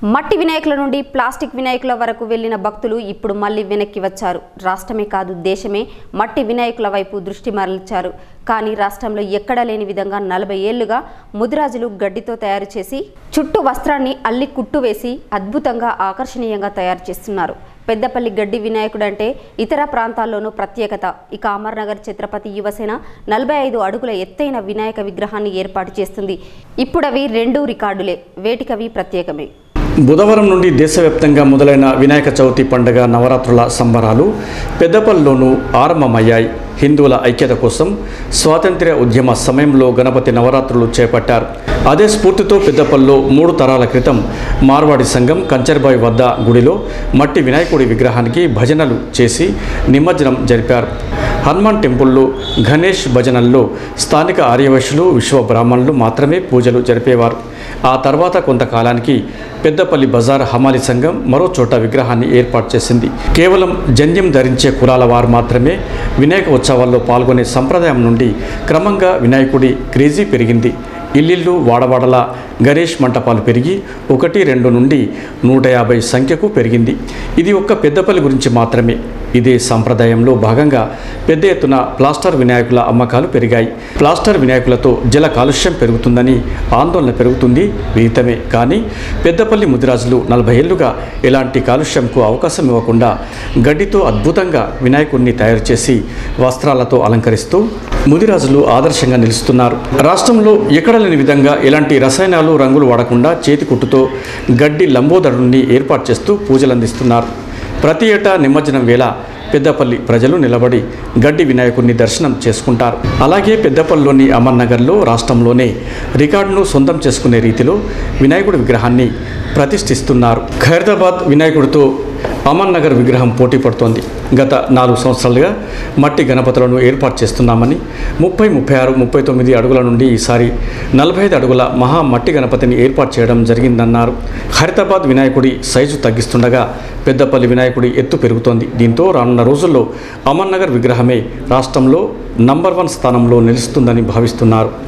మట్టి వినాయకుల నుండి ప్లాస్టిక్ వినాయకుల వరకు వెళ్లిన భక్తులు ఇప్పుడు మళ్ళీ వెనక్కి వచ్చారు రాష్ట్రమే కాదు దేశమే మట్టి వినాయకుల వైపు దృష్టి మరల్చారు కానీ రాష్ట్రంలో ఎక్కడా లేని విధంగా నలభై ఏళ్లుగా ముదిరాజులు గడ్డితో తయారు చేసి చుట్టూ వస్త్రాన్ని అల్లి కుట్టు వేసి అద్భుతంగా ఆకర్షణీయంగా తయారు చేస్తున్నారు పెద్దపల్లి గడ్డి వినాయకుడు అంటే ఇతర ప్రాంతాల్లోనూ ప్రత్యేకత ఇక అమర్నగర్ ఛత్రపతి యువసేన నలభై ఐదు అడుగుల ఎత్తైన వినాయక విగ్రహాన్ని ఏర్పాటు చేస్తుంది ఇప్పుడవి రెండూ రికార్డులే వేటికవి ప్రత్యేకమే బుధవారం నుండి దేశవ్యాప్తంగా మొదలైన వినాయక చవితి పండుగ నవరాత్రుల సంబరాలు పెద్దపల్లిలోనూ ఆరంభమయ్యాయి హిందువుల ఐక్యత కోసం స్వాతంత్ర్య ఉద్యమ సమయంలో గణపతి నవరాత్రులు చేపట్టారు అదే స్ఫూర్తితో పెద్దపల్లిలో మూడు తరాల క్రితం మార్వాడి సంఘం కంచర్బాయ్ వద్ద గుడిలో మట్టి వినాయకుడి విగ్రహానికి భజనలు చేసి నిమజ్జనం జరిపారు హనుమాన్ టెంపుల్లో గణేష్ భజనల్లో స్థానిక ఆర్యవైశ్యులు విశ్వ బ్రాహ్మణులు మాత్రమే పూజలు జరిపేవారు ఆ తర్వాత కొంతకాలానికి పెద్దపల్లి బజార్ హమాలి సంఘం మరో చోట విగ్రహాన్ని ఏర్పాటు చేసింది కేవలం జంధ్యం ధరించే కులాల వారు మాత్రమే వినాయక ఉత్సవాల్లో పాల్గొనే సంప్రదాయం నుండి క్రమంగా వినాయకుడి క్రేజీ పెరిగింది ఇల్లిల్లు వాడవాడల గణేష్ మంటపాలు పెరిగి ఒకటి రెండు నుండి నూట యాభై సంఖ్యకు పెరిగింది ఇది ఒక్క పెద్దపల్లి గురించి మాత్రమే ఇదే సంప్రదాయంలో భాగంగా పెద్ద ఎత్తున ప్లాస్టర్ వినాయకుల అమ్మకాలు పెరిగాయి ప్లాస్టర్ వినాయకులతో జల కాలుష్యం పెరుగుతుందని ఆందోళన పెరుగుతుంది విహితమే కానీ పెద్దపల్లి ముదిరాజులు నలభై ఏళ్లుగా ఎలాంటి కాలుష్యంకు అవకాశం ఇవ్వకుండా గడ్డితో అద్భుతంగా వినాయకుడిని తయారు చేసి వస్త్రాలతో అలంకరిస్తూ ముదిరాజులు ఆదర్శంగా నిలుస్తున్నారు రాష్ట్రంలో ఎక్కడ లేని విధంగా ఎలాంటి రసాయనాలు రంగులు వాడకుండా చేతి కుట్టుతో గడ్డి లంబోదరుణ్ణి ఏర్పాటు చేస్తూ పూజలు అందిస్తున్నారు ప్రతి ఏటా నిమజ్జనం వేళ పెద్దపల్లి ప్రజలు నిలబడి గడ్డి వినాయకుడిని దర్శనం చేసుకుంటారు అలాగే పెద్దపల్లిలోని అమర్నగర్లో రాష్ట్రంలోనే రికార్డును సొంతం చేసుకునే రీతిలో వినాయకుడి విగ్రహాన్ని ప్రతిష్ఠిస్తున్నారు ఖైరదాబాద్ వినాయకుడితో అమన్ నగర్ విగ్రహం పోటీ పడుతోంది గత నాలుగు సంవత్సరాలుగా మట్టి గణపతులను ఏర్పాటు చేస్తున్నామని ముప్పై ముప్పై ఆరు ముప్పై తొమ్మిది అడుగుల నుండి ఈసారి నలభై ఐదు అడుగుల మహా మట్టి గణపతిని ఏర్పాటు చేయడం జరిగిందన్నారు హరితాబాద్ వినాయకుడి సైజు తగ్గిస్తుండగా పెద్దపల్లి వినాయకుడి ఎత్తు పెరుగుతోంది దీంతో రానున్న రోజుల్లో అమన్ నగర్ విగ్రహమే రాష్ట్రంలో నంబర్ వన్ స్థానంలో నిలుస్తుందని భావిస్తున్నారు